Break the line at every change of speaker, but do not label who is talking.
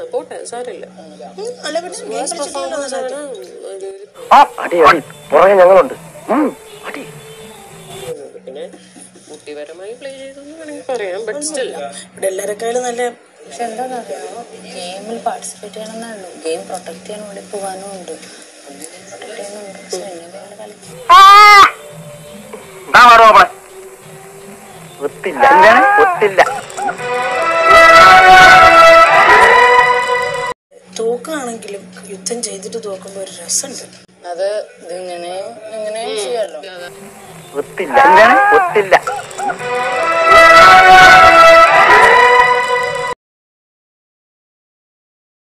പോട്ടെ സാരമില്ല
ഉം, അല്ല പിന്നെ ഗെയിം കളിച്ചിട്ടില്ലല്ലോ നന്നായിട്ട്.
ആ അടി അടി പുറകെ ഞങ്ങളുണ്ട് ഉം, അടി
പിന്നെ ബുദ്ധിപരമായി പ്ലേ ചെയ്തെന്ന് വേണമെങ്കിൽ പറയാം ബട്ട് സ്റ്റിൽ
ഇവിടെ എല്ലാരെക്കാളും നല്ല
പക്ഷെ എന്താണെന്നറിയാമോ ഗെയിമിൽ പാർട്ടിസിപ്പേറ്റ് ചെയ്യണമെന്നുള്ളൂ ഗെയിം പ്രൊട്ടക്ട് ചെയ്യാൻ വേണ്ടി പോകാനും ഉണ്ട് ഒന്ന് ഗെയിം പ്രൊട്ടക്ട് ചെയ്യുന്നുണ്ട് പക്ഷെ എന്നെ വേറെ കളിക്കും
എന്താ പാടോ നമ്മളെ ഒത്തില്ല എന്താണ് ഒത്തില്ല
തോക്കാണെങ്കിലും യുദ്ധം ചെയ്തിട്ട് തോക്കുമ്പോ ഒരു രസമുണ്ട്
അത് ഇതിങ്ങനെ ഇങ്ങനെ ചെയ്യാമല്ലോ
ഒത്തില്ല എന്താണ് ഒത്തില്ല